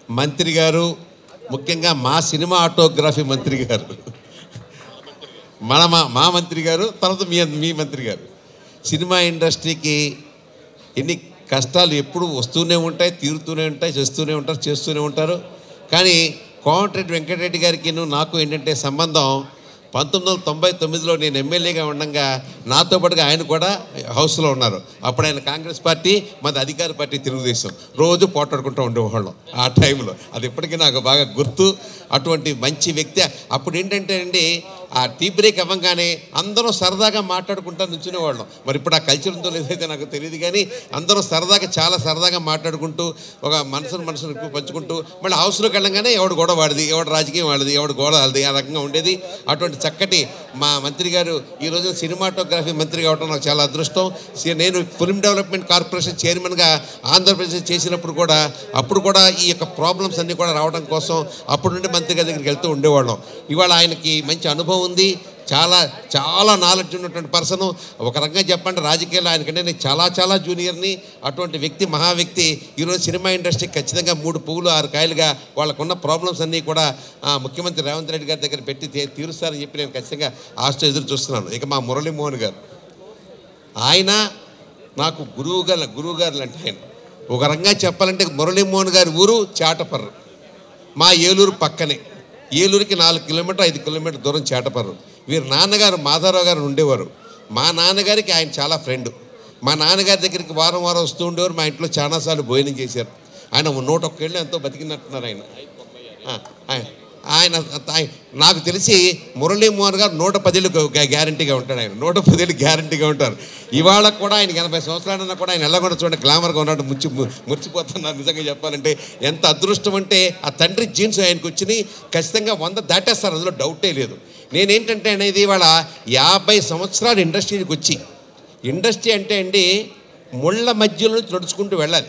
మంత్రి గారు ముఖ్యంగా మా సినిమా ఆటోగ్రఫీ మంత్రి గారు మన మా మా మంత్రి గారు తర్వాత మీ మీ మంత్రి గారు సినిమా ఇండస్ట్రీకి ఎన్ని కష్టాలు ఎప్పుడు వస్తూనే ఉంటాయి తీరుతూనే ఉంటాయి చేస్తూనే ఉంటారు చేస్తూనే ఉంటారు కానీ కోమటిరెడ్డి వెంకటరెడ్డి గారికి నాకు ఏంటంటే సంబంధం పంతొమ్మిది వందల తొంభై తొమ్మిదిలో నేను ఎమ్మెల్యేగా ఉండగా నాతో పాటుగా ఆయన కూడా హౌస్లో ఉన్నారు అప్పుడు ఆయన కాంగ్రెస్ పార్టీ మాది అధికార పార్టీ తెలుగుదేశం రోజు పోటాడుకుంటూ ఉండేవాళ్ళం ఆ టైంలో అది ఇప్పటికీ నాకు బాగా గుర్తు అటువంటి మంచి వ్యక్తి అప్పుడు ఏంటంటే అండి ఆ టీ బ్రేక్ అవ్వగానే అందరం సరదాగా మాట్లాడుకుంటా నుంచునేవాళ్ళం మరి ఇప్పుడు ఆ కల్చర్ ఉందో లేదైతే నాకు తెలియదు కానీ అందరం సరదాగా చాలా సరదాగా మాట్లాడుకుంటూ ఒక మనసును మనసును ఎక్కువ పంచుకుంటూ మళ్ళీ హౌస్లోకి వెళ్ళంగానే ఎవడు గొడవ వాడిది ఎవడు రాజకీయం వాడిది ఎవడు గోడ వాళ్ళది ఆ రకంగా ఉండేది అటువంటి చక్కటి మా మంత్రి గారు ఈ రోజు సినిమాటోగ్రఫీ మంత్రి కావడం నాకు చాలా అదృష్టం సి- నేను ఫిల్మ్ డెవలప్మెంట్ కార్పొరేషన్ చైర్మన్గా ఆంధ్రప్రదేశ్ చేసినప్పుడు కూడా అప్పుడు కూడా ఈ యొక్క ప్రాబ్లమ్స్ అన్నీ కూడా రావడం కోసం అప్పుడు నుండి మంత్రి గారి దగ్గరికి వెళ్తూ ఉండేవాళ్ళం ఇవాళ ఆయనకి మంచి అనుభవం ఉంది చాలా చాలా నాలెడ్జ్ ఉన్నటువంటి పర్సన్ ఒక రకంగా చెప్పండి రాజకీయాలు ఆయనకంటే నేను చాలా చాలా జూనియర్ని అటువంటి వ్యక్తి మహా వ్యక్తి ఈరోజు సినిమా ఇండస్ట్రీ ఖచ్చితంగా మూడు పువ్వులు ఆరు కాయలుగా వాళ్ళకున్న ప్రాబ్లమ్స్ అన్నీ కూడా ఆ, ముఖ్యమంత్రి రేవంత్ రెడ్డి గారి దగ్గర పెట్టి తీ- తీరుస్తారని చెప్పి నేను ఖచ్చితంగా ఆశతో ఎదురు చూస్తున్నాను ఇక మా మురళీమోహన్ గారు ఆయన నాకు గురువు గారు గురువు గారు అంటే ఆయన ఒక రకంగా చెప్పాలంటే మురళీమోహన్ గారి ఊరు చాటపర్రు మా ఏలూరు పక్కనే ఏలూరుకి నాలుగు కిలోమీటర్ ఐదు కిలోమీటర్ దూరం చేటపర్రు వీరి నాన్నగారు మాధవరావు గారు ఉండేవారు మా నాన్నగారికి ఆయన చాలా ఫ్రెండ్ మా నాన్నగారి దగ్గరికి వారం వారం వస్తూ ఉండేవారు మా ఇంట్లో చాలాసార్లు భోజనం చేశారు ఆయన నూట ఒక్కేళ్ళు ఎంతో బతికినట్టున్నారు ఆయన ఆ, ఆయన- ఆయన ఆయన- నాకు తెలిసి మురళీమోహన్ గారు నూట పదేళ్ళు గ్యారంటీగా ఉంటాడు ఆయన నూట పదేళ్ళు గ్యారంటీగా ఉంటారు ఇవాళ కూడా ఆయన ఎనభై సంవత్సరాలన్నా కూడా ఆయన ఎలా కూడా చూడండి గ్లామర్గా ఉన్నాడు ముచ్చి ము- మురిచిపోతున్నారు నిజంగా చెప్పాలంటే ఎంత అదృష్టం అంటే ఆ తండ్రి జీన్స్ ఆయనకు వచ్చినాయి ఖచ్చితంగా వంద దాటేస్తారు అందులో డౌటే లేదు నేనేంటంటే అనేది ఇవాళ యాభై సంవత్సరాలు ఇండస్ట్రీకి వచ్చి ఇండస్ట్రీ అంటే అండి ముళ్ళ మధ్యలో నుంచి నడుచుకుంటూ వెళ్ళాలి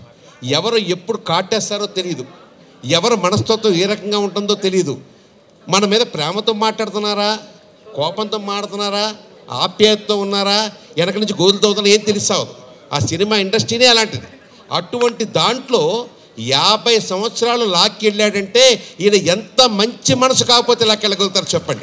ఎవరు ఎప్పుడు కాటేస్తారో తెలియదు ఎవరు మనస్తత్వం ఏ రకంగా ఉంటుందో తెలియదు మన మీద ప్రేమతో మాట్లాడుతున్నారా కోపంతో మాట్లాడుతున్నారా ఆప్యాయతతో ఉన్నారా వెనక నుంచి గోధులు తవ్వుతున్నా ఏం తెలుస్తావు ఆ సినిమా ఇండస్ట్రీనే అలాంటిది అటువంటి దాంట్లో యాభై సంవత్సరాలు లాక్కి వెళ్ళాడంటే ఈయన ఎంత మంచి మనసు కాకపోతే లాక్కెళ్ళగలుగుతారు చెప్పండి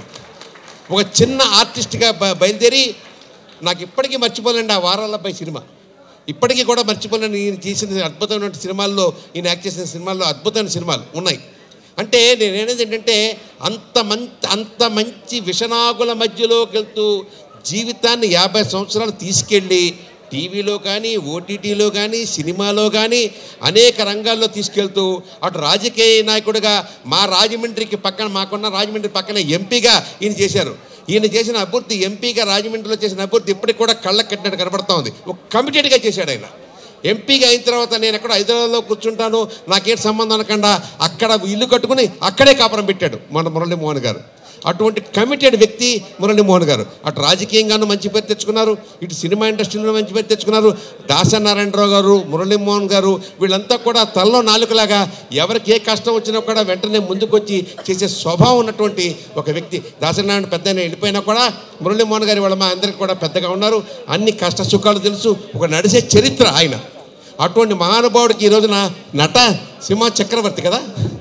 ఒక చిన్న ఆర్టిస్ట్గా బ- బయలుదేరి నాకు ఇప్పటికీ మర్చిపోలేండి ఆ వారాలపై సినిమా ఇప్పటికీ కూడా మర్చిపోలేని ఈయన చేసిన అద్భుతమైన సినిమాల్లో ఈయన యాక్ట్ చేసిన సినిమాల్లో అద్భుతమైన సినిమాలు ఉన్నాయి అంటే నేనేది ఏంటంటే అంత మంచి అంత మంచి విషనాగుల మధ్యలోకి వెళ్తూ జీవితాన్ని యాభై సంవత్సరాలు తీసుకెళ్ళి టీవీలో కానీ ఓటీటీలో కానీ సినిమాలో కానీ అనేక రంగాల్లో తీసుకెళ్తూ అటు రాజకీయ నాయకుడిగా మా రాజమండ్రికి పక్కన మాకున్న రాజమండ్రి పక్కన ఎంపీగా ఈయన చేశారు ఈయన చేసిన అభివృద్ధి ఎంపీగా రాజమండ్రిలో చేసిన అభివృద్ధి ఇప్పటికి కూడా కళ్ళకు కట్టినట్టు కనబడతా ఉంది ఒక కమిటెడ్గా చేశాడు ఆయన ఎంపీగా అయిన తర్వాత నేను ఎక్కడ హైదరాబాద్లో కూర్చుంటాను నాకేం సంబంధం అనకుండా అక్కడ ఇల్లు కట్టుకుని అక్కడే కాపురం పెట్టాడు మన మురళీమోహన్ గారు అటువంటి కమిటెడ్ వ్యక్తి మురళీమోహన్ గారు అటు రాజకీయంగానూ మంచి పేరు తెచ్చుకున్నారు ఇటు సినిమా ఇండస్ట్రీలో మంచి పేరు తెచ్చుకున్నారు దాసనారాయణరావు గారు మురళీమోహన్ గారు వీళ్ళంతా కూడా తల్లో నాలుకలాగా ఎవరికి ఏ కష్టం వచ్చినా కూడా వెంటనే ముందుకొచ్చి చేసే స్వభావం ఉన్నటువంటి ఒక వ్యక్తి దాసనారాయణ పెద్ద ఆయన వెళ్ళిపోయినా కూడా మురళీమోహన్ గారి వాళ్ళ మా అందరికి కూడా పెద్దగా ఉన్నారు అన్ని కష్ట సుఖాలు తెలుసు ఒక నడిచే చరిత్ర ఆయన అటువంటి మహానుభావుడికి ఈ రోజున నట సింహ చక్రవర్తి కదా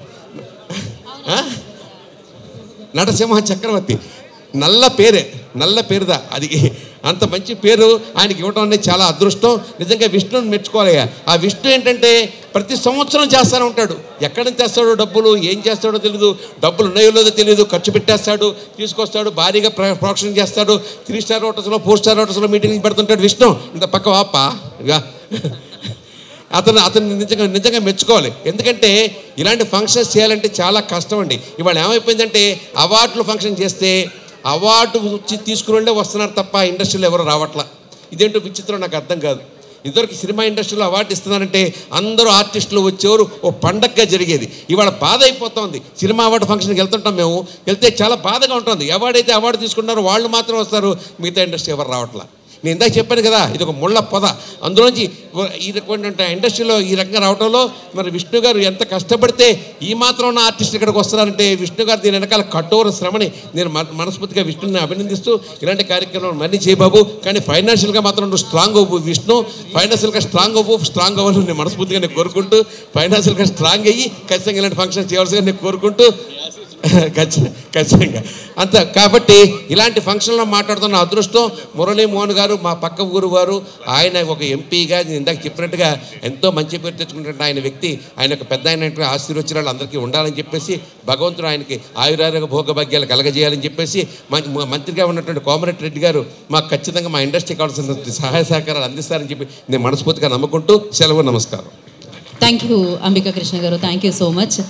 ఆ? నటసింహ చక్రవర్తి నల్ల పేరే నల్ల పేరుదా అది అంత మంచి పేరు ఆయనకి ఇవ్వడం అనేది చాలా అదృష్టం నిజంగా విష్ణుని మెచ్చుకోవాలయ్యా ఆ విష్ణు ఏంటంటే ప్రతి సంవత్సరం చేస్తూనే ఉంటాడు ఎక్కడి నుంచి తెస్తాడో డబ్బులు ఏం చేస్తాడో తెలియదు డబ్బులు ఉన్నాయో లేదో తెలియదు ఖర్చు పెట్టేస్తాడు తీసుకొస్తాడు భారీగా ప్ర ప్రోక్షణ చేస్తాడు త్రీ స్టార్ హోటల్స్లో ఫోర్ స్టార్ హోటల్స్లో మీటింగ్ పెడుతుంటాడు విష్ణు ఇంత పక్క వాప ఇక అతను అతను నిజంగా నిజంగా మెచ్చుకోవాలి ఎందుకంటే ఇలాంటి ఫంక్షన్స్ చేయాలంటే చాలా కష్టం అండి ఇవాళ ఏమైపోయిందంటే అవార్డులు ఫంక్షన్ చేస్తే అవార్డు వచ్చి తీసుకుని వాళ్ళే వస్తున్నారు తప్ప ఇండస్ట్రీలో ఎవరు రావట్లా ఇదేంటో విచిత్రం నాకు అర్థం కాదు ఇదివరకు సినిమా ఇండస్ట్రీలో అవార్డు ఇస్తున్నారంటే అందరూ ఆర్టిస్టులు వచ్చేవారు ఓ పండగగా జరిగేది ఇవాళ బాధ అయిపోతుంది సినిమా అవార్డు ఫంక్షన్కి వెళ్తుంటాం మేము వెళ్తే చాలా బాధగా ఉంటుంది ఎవడైతే అవార్డు తీసుకుంటారో వాళ్ళు మాత్రం వస్తారు మిగతా ఇండస్ట్రీ ఎవరు రావట్లా నేను ఇందాక చెప్పాను కదా ఇది ఒక ముళ్ళ పొద అందులోంచి ఈ రకమైన ఇండస్ట్రీలో ఈ రకంగా రావడంలో మరి విష్ణు గారు ఎంత కష్టపడితే ఈ మాత్రం ఉన్న ఆర్టిస్ట్ ఇక్కడికి వస్తున్నారంటే విష్ణు గారు దీని వెనకాల కఠోర శ్రమని నేను మన- మనస్ఫూర్తిగా విష్ణుని అభినందిస్తూ ఇలాంటి కార్యక్రమం మళ్ళీ చేయబాబు కానీ ఫైనాన్షియల్గా మాత్రం నువ్వు స్ట్రాంగ్ అవ్వు విష్ణు ఫైనాన్షియల్గా స్ట్రాంగ్ అవ్వు స్ట్రాంగ్ అవ్వాలని నేను మనస్ఫూర్తిగా నేను కోరుకుంటూ ఫైనాన్షియల్గా స్ట్రాంగ్ అయ్యి ఖచ్చితంగా ఇలాంటి ఫంక్షన్ చేయవలసిగా నేను కోరుకుంటూ ఖచ్చితంగా ఖచ్చితంగా అంత కాబట్టి ఇలాంటి ఫంక్షన్లో మాట్లాడుతున్న అదృష్టం మురళీ మోహన్ గారు మా పక్క ఊరు వారు ఆయన ఒక ఎంపీగా నేను ఇందాక చెప్పినట్టుగా ఎంతో మంచి పేరు తెచ్చుకున్నట్టు ఆయన వ్యక్తి ఆయన ఒక పెద్ద అయినటువంటి ఆశీర్వచనాలు అందరికీ ఉండాలని చెప్పేసి భగవంతుడు ఆయనకి ఆయురారోగ్య భోగభాగ్యాలు కలగజేయాలని చెప్పేసి మం- మ- మంత్రిగా ఉన్నటువంటి కోమరెడ్డి రెడ్డి గారు మాకు ఖచ్చితంగా మా ఇండస్ట్రీ కావాల్సిన సహాయ సహకారాలు అందిస్తారని చెప్పి నేను మనస్ఫూర్తిగా నమ్ముకుంటూ సెలవు నమస్కారం థ్యాంక్ యూ అంబికా కృష్ణ గారు థ్యాంక్ యూ సో మచ్